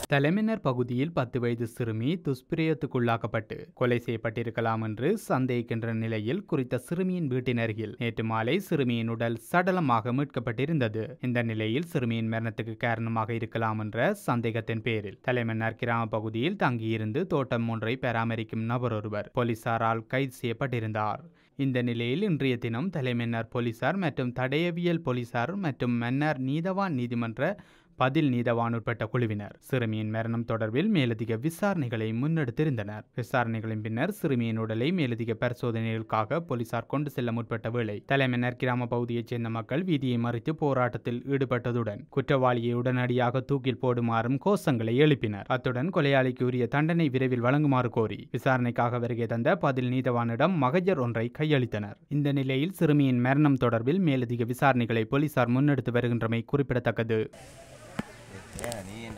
தலைமன்னர் பகுதியில் பத்து வயது சிறுமி துஷ்பிரயத்துக்குள்ளாக்கப்பட்டு கொலை செய்யப்பட்டிருக்கலாம் என்று சந்தேகிக்கின்ற நிலையில் குறித்த சிறுமியின் வீட்டின் அருகில் நேற்று மாலை சிறுமியின் உடல் சடலமாக மீட்கப்பட்டிருந்தது இந்த நிலையில் சிறுமியின் மரணத்துக்கு காரணமாக இருக்கலாம் என்ற சந்தேகத்தின் பேரில் தலைமன்னர் கிராம பகுதியில் தங்கியிருந்து தோட்டம் ஒன்றை பராமரிக்கும் நபர் ஒருவர் போலீசாரால் கைது செய்யப்பட்டிருந்தார் இந்த நிலையில் இன்றைய தினம் தலைமன்னர் போலீசார் மற்றும் தடயவியல் போலீசார் மற்றும் மன்னர் நீதவான் நீதிமன்ற பதில் நீதவான் உட்பட்ட குழுவினர் சிறுமியின் மரணம் தொடர்பில் மேலதிக விசாரணைகளை முன்னெடுத்திருந்தனர் விசாரணைகளின் பின்னர் சிறுமியின் உடலை மேலதிக பரிசோதனைகளுக்காக போலீசார் கொண்டு செல்ல முற்பட்ட வேளை தலைமன்னர் கிராம பகுதியைச் சேர்ந்த மக்கள் வீதியை மறித்து போராட்டத்தில் ஈடுபட்டதுடன் குற்றவாளியை உடனடியாக தூக்கில் போடுமாறும் கோஷங்களை எழுப்பினர் அத்துடன் கொலையாளிக்கு உரிய தண்டனை விரைவில் வழங்குமாறு கோரி விசாரணைக்காக வருகை தந்த பதில் நீதவானிடம் மகஜர் ஒன்றை கையளித்தனர் இந்த நிலையில் சிறுமியின் மரணம் தொடர்பில் மேலதிக விசாரணைகளை போலீசார் முன்னெடுத்து வருகின்றமை குறிப்பிடத்தக்கது ஏன் நீ